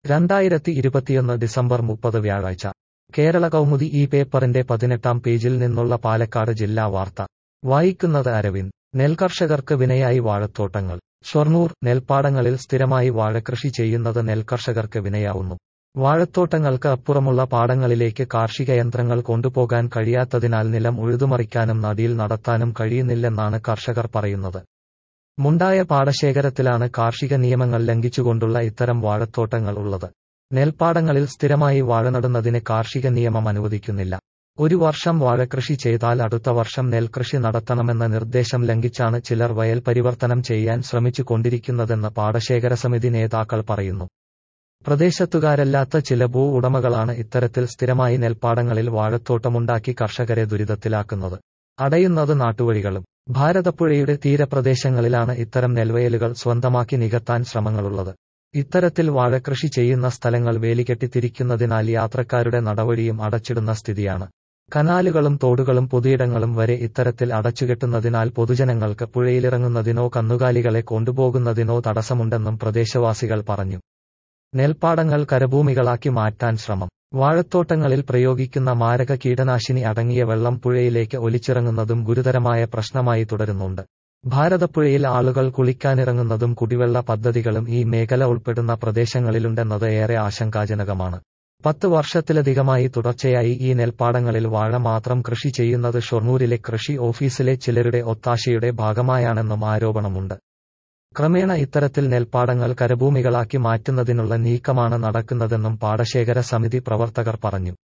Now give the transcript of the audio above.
രണ്ടായിരത്തി ഇരുപത്തിയൊന്ന് ഡിസംബർ മുപ്പത് വ്യാഴാഴ്ച കേരള കൗമുദി ഈ പേപ്പറിന്റെ പതിനെട്ടാം പേജിൽ നിന്നുള്ള പാലക്കാട് ജില്ലാ വാർത്ത വായിക്കുന്നത് അരവിന്ദ് നെൽകർഷകർക്ക് വിനയായി വാഴത്തോട്ടങ്ങൾ ഷൊർണൂർ നെൽപ്പാടങ്ങളിൽ സ്ഥിരമായി വാഴകൃഷി ചെയ്യുന്നത് നെൽകർഷകർക്ക് വിനയാവുന്നു വാഴത്തോട്ടങ്ങൾക്ക് അപ്പുറമുള്ള പാടങ്ങളിലേക്ക് കാർഷിക യന്ത്രങ്ങൾ കൊണ്ടുപോകാൻ കഴിയാത്തതിനാൽ നിലം ഉഴുതുമറിക്കാനും നടിയിൽ നടത്താനും കഴിയുന്നില്ലെന്നാണ് കർഷകർ പറയുന്നത് മുണ്ടായ പാടശേഖരത്തിലാണ് കാർഷിക നിയമങ്ങൾ ലംഘിച്ചുകൊണ്ടുള്ള ഇത്തരം വാഴത്തോട്ടങ്ങൾ ഉള്ളത് നെൽപ്പാടങ്ങളിൽ സ്ഥിരമായി വാഴ നടുന്നതിന് കാർഷിക നിയമം അനുവദിക്കുന്നില്ല ഒരു വർഷം വാഴകൃഷി ചെയ്താൽ അടുത്ത വർഷം നെൽകൃഷി നടത്തണമെന്ന നിർദ്ദേശം ലംഘിച്ചാണ് ചിലർ വയൽ പരിവർത്തനം ചെയ്യാൻ ശ്രമിച്ചു കൊണ്ടിരിക്കുന്നതെന്ന് പാടശേഖര സമിതി നേതാക്കൾ പറയുന്നു പ്രദേശത്തുകാരല്ലാത്ത ചില ഭൂ ഉടമകളാണ് ഇത്തരത്തിൽ സ്ഥിരമായി നെൽപ്പാടങ്ങളിൽ വാഴത്തോട്ടമുണ്ടാക്കി കർഷകരെ ദുരിതത്തിലാക്കുന്നത് അടയുന്നത് നാട്ടുവഴികളും ഭാരതപ്പുഴയുടെ തീരപ്രദേശങ്ങളിലാണ് ഇത്തരം നെൽവയലുകൾ സ്വന്തമാക്കി നികത്താൻ ശ്രമങ്ങളുള്ളത് ഇത്തരത്തിൽ വാഴകൃഷി ചെയ്യുന്ന സ്ഥലങ്ങൾ വേലികെട്ടി തിരിക്കുന്നതിനാൽ യാത്രക്കാരുടെ നടവഴിയും അടച്ചിടുന്ന സ്ഥിതിയാണ് കനാലുകളും തോടുകളും പൊതുയിടങ്ങളും വരെ ഇത്തരത്തിൽ അടച്ചുകെട്ടുന്നതിനാൽ പൊതുജനങ്ങൾക്ക് പുഴയിലിറങ്ങുന്നതിനോ കന്നുകാലികളെ കൊണ്ടുപോകുന്നതിനോ തടസ്സമുണ്ടെന്നും പ്രദേശവാസികൾ പറഞ്ഞു നെൽപ്പാടങ്ങൾ കരഭൂമികളാക്കി മാറ്റാൻ ശ്രമം വാഴത്തോട്ടങ്ങളിൽ പ്രയോഗിക്കുന്ന മാരക കീടനാശിനി അടങ്ങിയ വെള്ളം പുഴയിലേക്ക് ഒലിച്ചിറങ്ങുന്നതും ഗുരുതരമായ പ്രശ്നമായി തുടരുന്നുണ്ട് ഭാരതപ്പുഴയിൽ ആളുകൾ കുളിക്കാനിറങ്ങുന്നതും കുടിവെള്ള പദ്ധതികളും ഈ മേഖല ഉൾപ്പെടുന്ന പ്രദേശങ്ങളിലുണ്ടെന്നത് ഏറെ ആശങ്കാജനകമാണ് പത്ത് വർഷത്തിലധികമായി തുടർച്ചയായി ഈ നെൽപ്പാടങ്ങളിൽ വാഴ മാത്രം കൃഷി ചെയ്യുന്നത് ഷൊർണൂരിലെ കൃഷി ഓഫീസിലെ ചിലരുടെ ഒത്താശയുടെ ഭാഗമായാണെന്നും ആരോപണമുണ്ട് ക്രമേണ ഇത്തരത്തിൽ നെൽപ്പാടങ്ങൾ കരഭൂമികളാക്കി മാറ്റുന്നതിനുള്ള നീക്കമാണ് നടക്കുന്നതെന്നും പാടശേഖര സമിതി പ്രവർത്തകർ പറഞ്ഞു